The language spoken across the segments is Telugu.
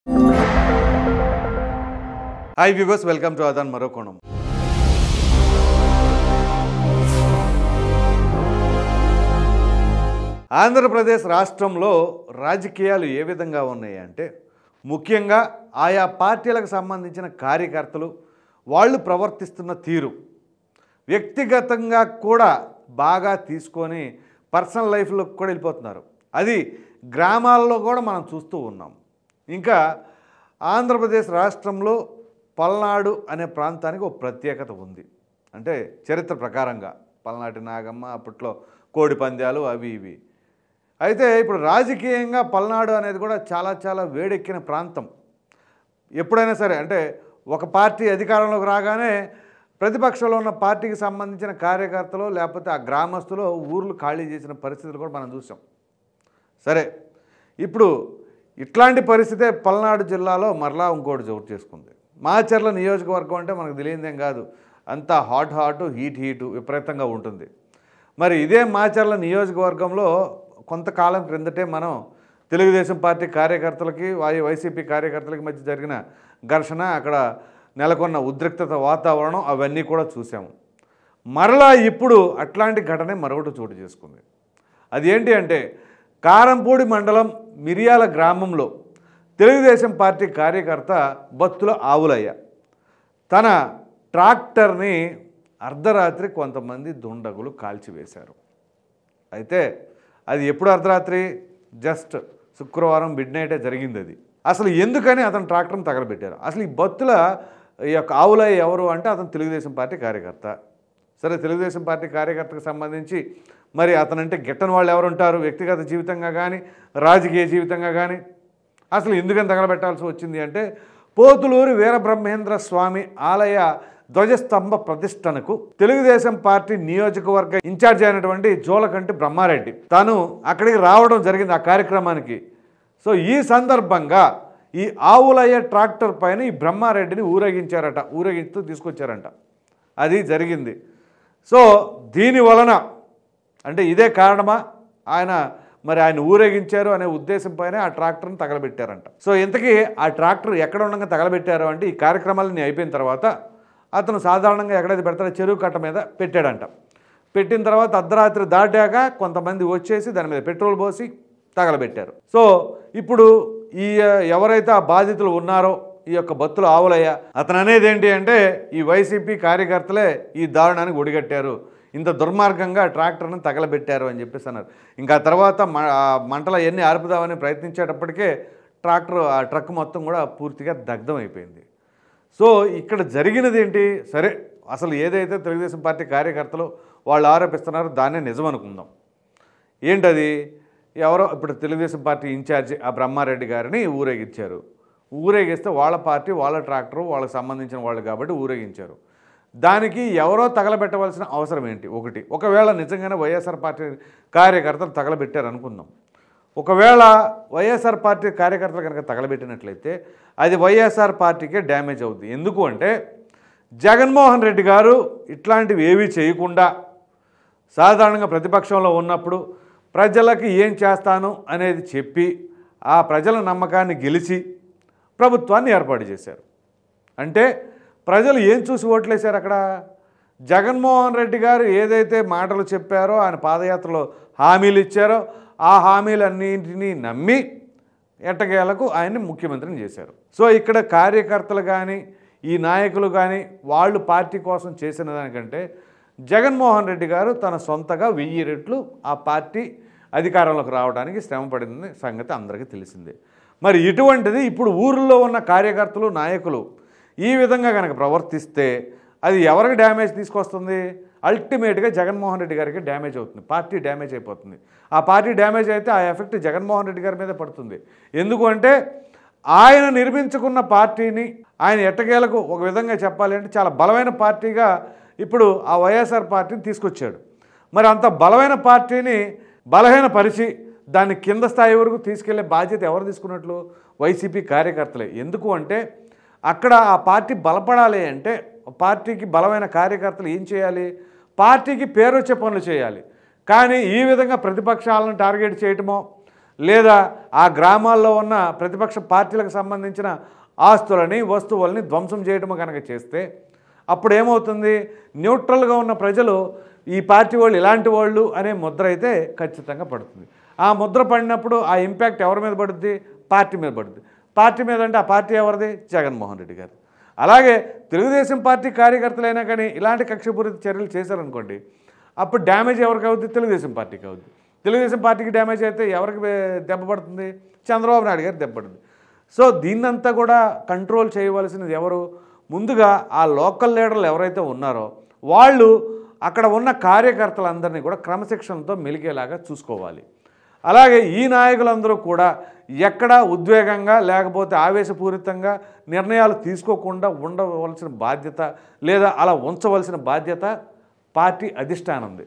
హాయ్ వ్యూవర్స్ వెల్కమ్ టు అదాన్ మరో కోణం ఆంధ్రప్రదేశ్ రాష్ట్రంలో రాజకీయాలు ఏ విధంగా ఉన్నాయి అంటే ముఖ్యంగా ఆయా పార్టీలకు సంబంధించిన కార్యకర్తలు వాళ్ళు ప్రవర్తిస్తున్న తీరు వ్యక్తిగతంగా కూడా బాగా తీసుకొని పర్సనల్ లైఫ్లోకి కూడా వెళ్ళిపోతున్నారు అది గ్రామాల్లో కూడా మనం చూస్తూ ఉన్నాం ఇంకా ఆంధ్రప్రదేశ్ రాష్ట్రంలో పల్నాడు అనే ప్రాంతానికి ఒక ప్రత్యేకత ఉంది అంటే చరిత్ర ప్రకారంగా పల్నాటి నాగమ్మ అప్పట్లో కోడి పందాలు అవి ఇవి అయితే ఇప్పుడు రాజకీయంగా పల్నాడు అనేది కూడా చాలా చాలా వేడెక్కిన ప్రాంతం ఎప్పుడైనా సరే అంటే ఒక పార్టీ అధికారంలోకి రాగానే ప్రతిపక్షంలో ఉన్న పార్టీకి సంబంధించిన కార్యకర్తలు లేకపోతే ఆ గ్రామస్తులు ఊర్లు ఖాళీ చేసిన పరిస్థితులు కూడా మనం చూసాం సరే ఇప్పుడు ఇట్లాంటి పరిస్థితే పల్నాడు జిల్లాలో మరలా ఇంకోటి చోటు చేసుకుంది మాచర్ల నియోజకవర్గం అంటే మనకు తెలియదేం కాదు అంతా హాట్ హాట్ హీట్ హీటు విపరీతంగా ఉంటుంది మరి ఇదే మాచర్ల నియోజకవర్గంలో కొంతకాలం క్రిందటే మనం తెలుగుదేశం పార్టీ కార్యకర్తలకి వై వైసీపీ కార్యకర్తలకి మధ్య జరిగిన ఘర్షణ అక్కడ నెలకొన్న ఉద్రిక్తత వాతావరణం అవన్నీ కూడా చూసాము మరలా ఇప్పుడు అట్లాంటి ఘటనే మరొకటి చోటు చేసుకుంది అది ఏంటి అంటే కారంపూడి మండలం మిరియాల గ్రామంలో తెలుగుదేశం పార్టీ కార్యకర్త బత్తుల ఆవులయ్య తన ట్రాక్టర్ని అర్ధరాత్రి కొంతమంది దుండగులు కాల్చివేశారు అయితే అది ఎప్పుడు అర్ధరాత్రి జస్ట్ శుక్రవారం మిడ్ నైటే జరిగింది అది అసలు ఎందుకని అతను ట్రాక్టర్ని తగలబెట్టారు అసలు ఈ బత్తుల ఈ యొక్క ఆవులయ్య ఎవరు అంటే అతను తెలుగుదేశం పార్టీ కార్యకర్త సరే తెలుగుదేశం పార్టీ కార్యకర్తకు సంబంధించి మరి అతనంటే గిట్టని వాళ్ళు ఎవరు ఉంటారు వ్యక్తిగత జీవితంగా కానీ రాజకీయ జీవితంగా కానీ అసలు ఎందుకని తగలబెట్టాల్సి వచ్చింది అంటే పోతులూరు వీరబ్రహ్మేంద్ర స్వామి ఆలయ ధ్వజస్తంభ ప్రతిష్టనకు తెలుగుదేశం పార్టీ నియోజకవర్గ ఇన్ఛార్జ్ అయినటువంటి జోలకంటి బ్రహ్మారెడ్డి తాను అక్కడికి రావడం జరిగింది ఆ కార్యక్రమానికి సో ఈ సందర్భంగా ఈ ఆవులయ్య ట్రాక్టర్ పైన ఈ బ్రహ్మారెడ్డిని ఊరేగించారట ఊరేగిస్తూ తీసుకొచ్చారంట అది జరిగింది సో దీని వలన అంటే ఇదే కారణమా ఆయన మరి ఆయన ఊరేగించారు అనే ఉద్దేశం పైన ఆ ట్రాక్టర్ని తగలబెట్టారంట సో ఇంతకీ ఆ ట్రాక్టర్ ఎక్కడ ఉండగా తగలబెట్టారు అంటే ఈ కార్యక్రమాలన్నీ అయిపోయిన తర్వాత అతను సాధారణంగా ఎక్కడైతే పెడతాడో చెరువు కట్ట మీద పెట్టాడంట పెట్టిన తర్వాత అర్ధరాత్రి దాటాక కొంతమంది వచ్చేసి దాని మీద పెట్రోల్ పోసి తగలబెట్టారు సో ఇప్పుడు ఈ ఎవరైతే ఆ బాధితులు ఉన్నారో ఈ యొక్క బత్తుల ఆవులయ్య అతను అనేది ఏంటి అంటే ఈ వైసీపీ కార్యకర్తలే ఈ దారుణానికి ఒడిగట్టారు ఇంత దుర్మార్గంగా ట్రాక్టర్ని తగలబెట్టారు అని చెప్పేసి అన్నారు ఇంకా తర్వాత మ- ఆ మంటలు అవన్నీ ఆర్పుదామని ప్రయత్నించేటప్పటికే ట్రాక్టర్ ఆ ట్రక్ మొత్తం కూడా పూర్తిగా దగ్ధం అయిపోయింది సో ఇక్కడ జరిగినది ఏంటి సరే అసలు ఏదైతే తెలుగుదేశం పార్టీ కార్యకర్తలు వాళ్ళు ఆరోపిస్తున్నారో దాన్నే నిజం అనుకుందాం ఏంటది ఎవరో ఇప్పుడు తెలుగుదేశం పార్టీ ఇన్ఛార్జి ఆ బ్రహ్మారెడ్డి గారిని ఊరేగించారు ఊరేగిస్తే వాళ్ళ పార్టీ వాళ్ళ ట్రాక్టర్ వాళ్ళకి సంబంధించిన వాళ్ళు కాబట్టి ఊరేగించారు దానికి ఎవరో తగలబెట్టవలసిన అవసరం ఏంటి ఒకటి ఒకవేళ నిజంగానే వైఎస్ఆర్ పార్టీ కార్యకర్తలు తగలబెట్టారు అనుకుందాం ఒకవేళ వైఎస్ఆర్ పార్టీ కార్యకర్తలు కనుక తగలబెట్టినట్లయితే అది వైఎస్ఆర్ పార్టీకే డ్యామేజ్ అవుతుంది ఎందుకు అంటే జగన్మోహన్ రెడ్డి గారు ఇట్లాంటివి ఏవీ చేయకుండా సాధారణంగా ప్రతిపక్షంలో ఉన్నప్పుడు ప్రజలకి ఏం చేస్తాను అనేది చెప్పి ఆ ప్రజల నమ్మకాన్ని గెలిచి ప్రభుత్వాన్ని ఏర్పాటు చేశారు అంటే ప్రజలు ఏం చూసి ఓట్లేశారు అక్కడ జగన్మోహన్ రెడ్డి గారు ఏదైతే మాటలు చెప్పారో ఆయన పాదయాత్రలో హామీలు ఇచ్చారో ఆ హామీలన్నింటినీ నమ్మి ఎట్టకేలకు ఆయన్ని ముఖ్యమంత్రిని చేశారు సో ఇక్కడ కార్యకర్తలు కానీ ఈ నాయకులు కానీ వాళ్ళు పార్టీ కోసం చేసిన దానికంటే జగన్మోహన్ రెడ్డి గారు తన సొంతగా వెయ్యి రెట్లు ఆ పార్టీ అధికారంలోకి రావడానికి శ్రమపడింది సంగతి అందరికీ తెలిసిందే మరి ఇటువంటిది ఇప్పుడు ఊరిలో ఉన్న కార్యకర్తలు నాయకులు ఈ విధంగా కనుక ప్రవర్తిస్తే అది ఎవరికి డ్యామేజ్ తీసుకొస్తుంది అల్టిమేట్గా జగన్మోహన్ రెడ్డి గారికి డ్యామేజ్ అవుతుంది పార్టీ డ్యామేజ్ అయిపోతుంది ఆ పార్టీ డ్యామేజ్ అయితే ఆ ఎఫెక్ట్ జగన్మోహన్ రెడ్డి గారి మీద పడుతుంది ఎందుకు అంటే ఆయన నిర్మించుకున్న పార్టీని ఆయన ఎట్టకేలకు ఒక విధంగా చెప్పాలి అంటే చాలా బలమైన పార్టీగా ఇప్పుడు ఆ వైఎస్ఆర్ పార్టీని తీసుకొచ్చాడు మరి అంత బలమైన పార్టీని బలహీనపరిచి దాన్ని కింద స్థాయి వరకు తీసుకెళ్లే బాధ్యత ఎవరు తీసుకున్నట్లు వైసీపీ కార్యకర్తలే ఎందుకు అంటే అక్కడ ఆ పార్టీ బలపడాలి అంటే పార్టీకి బలమైన కార్యకర్తలు ఏం చేయాలి పార్టీకి పేరు వచ్చే పనులు చేయాలి కానీ ఈ విధంగా ప్రతిపక్షాలను టార్గెట్ చేయటమో లేదా ఆ గ్రామాల్లో ఉన్న ప్రతిపక్ష పార్టీలకు సంబంధించిన ఆస్తులని వస్తువులని ధ్వంసం చేయడం కనుక చేస్తే అప్పుడు ఏమవుతుంది న్యూట్రల్గా ఉన్న ప్రజలు ఈ పార్టీ వాళ్ళు ఇలాంటి వాళ్ళు అనే ముద్ర అయితే ఖచ్చితంగా పడుతుంది ఆ ముద్ర పడినప్పుడు ఆ ఇంపాక్ట్ ఎవరి మీద పడుద్ది పార్టీ మీద పడుద్ది పార్టీ మీద అంటే ఆ పార్టీ ఎవరిది జగన్మోహన్ రెడ్డి గారు అలాగే తెలుగుదేశం పార్టీ కార్యకర్తలైనా కానీ ఇలాంటి కక్షపూరిత చర్యలు చేశారనుకోండి అప్పుడు డ్యామేజ్ ఎవరికి అవుద్ది తెలుగుదేశం పార్టీకి అవుద్ది తెలుగుదేశం పార్టీకి డ్యామేజ్ అయితే ఎవరికి వే- దెబ్బ పడుతుంది చంద్రబాబు నాయుడు గారికి దెబ్బ పడుతుంది సో దీన్నంతా కూడా కంట్రోల్ చేయవలసినది ఎవరు ముందుగా ఆ లోకల్ లీడర్లు ఎవరైతే ఉన్నారో వాళ్ళు అక్కడ ఉన్న కార్యకర్తలందరినీ కూడా క్రమశిక్షణతో మెలిగేలాగా చూసుకోవాలి అలాగే ఈ నాయకులందరూ కూడా ఎక్కడ ఉద్వేగంగా లేకపోతే ఆవేశపూరితంగా నిర్ణయాలు తీసుకోకుండా ఉండవలసిన బాధ్యత లేదా అలా ఉంచవలసిన బాధ్యత పార్టీ అధిష్టానంది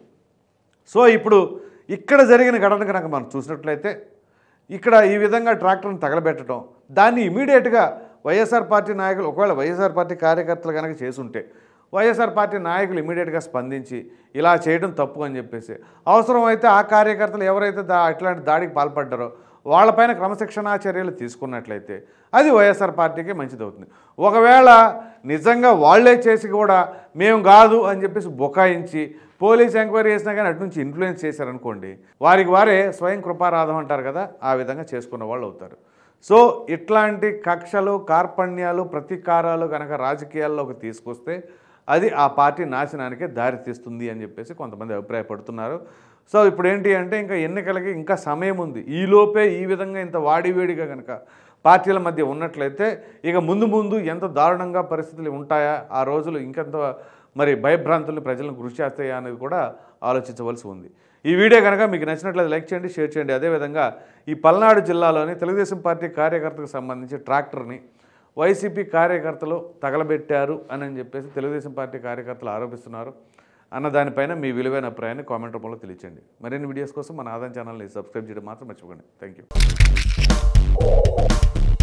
సో ఇప్పుడు ఇక్కడ జరిగిన ఘటన కనుక మనం చూసినట్లయితే ఇక్కడ ఈ విధంగా ట్రాక్టర్ని తగలబెట్టడం దాన్ని ఇమీడియట్గా వైఎస్ఆర్ పార్టీ నాయకులు ఒకవేళ వైఎస్ఆర్ పార్టీ కార్యకర్తలు కనుక చేసుంటే వైఎస్ఆర్ పార్టీ నాయకులు ఇమీడియట్గా స్పందించి ఇలా చేయడం తప్పు అని చెప్పేసి అవసరమైతే ఆ కార్యకర్తలు ఎవరైతే దా ఇట్లాంటి దాడికి పాల్పడ్డారో వాళ్ళపైన క్రమశిక్షణా చర్యలు తీసుకున్నట్లయితే అది వైఎస్ఆర్ పార్టీకి మంచిదవుతుంది ఒకవేళ నిజంగా వాళ్ళే చేసి కూడా మేము కాదు అని చెప్పేసి బుకాయించి పోలీస్ ఎంక్వైరీ చేసినా కానీ అటు నుంచి ఇన్ఫ్లుయెన్స్ చేశారనుకోండి వారికి వారే స్వయం కృపారాధం అంటారు కదా ఆ విధంగా చేసుకున్న వాళ్ళు అవుతారు సో ఇట్లాంటి కక్షలు కార్పణ్యాలు ప్రతీకారాలు కనుక రాజకీయాల్లోకి తీసుకొస్తే అది ఆ పార్టీ నాశనానికే దారి తీస్తుంది అని చెప్పేసి కొంతమంది అభిప్రాయపడుతున్నారు సో ఇప్పుడు ఏంటి అంటే ఇంకా ఎన్నికలకి ఇంకా సమయం ఉంది ఈలోపే ఈ విధంగా ఇంత వాడివేడిగా కనుక పార్టీల మధ్య ఉన్నట్లయితే ఇక ముందు ముందు ఎంత దారుణంగా పరిస్థితులు ఉంటాయా ఆ రోజులు ఇంకెంత మరి భయభ్రాంతుల్ని ప్రజలను కృషి చేస్తాయా అనేది కూడా ఆలోచించవలసి ఉంది ఈ వీడియో కనుక మీకు నచ్చినట్లయితే లైక్ చేయండి షేర్ చేయండి అదేవిధంగా ఈ పల్నాడు జిల్లాలోని తెలుగుదేశం పార్టీ కార్యకర్తకు సంబంధించి ట్రాక్టర్ని వైసీపీ కార్యకర్తలు తగలబెట్టారు అని అని చెప్పేసి తెలుగుదేశం పార్టీ కార్యకర్తలు ఆరోపిస్తున్నారు అన్న దానిపైన మీ విలువైన అభిప్రాయాన్ని కామెంట్ రూపంలో తెలియచేయండి మరిన్ని వీడియోస్ కోసం మన ఆదాయం ఛానల్ని సబ్స్క్రైబ్ చేయడం మాత్రం మర్చిపోకండి థ్యాంక్ యూ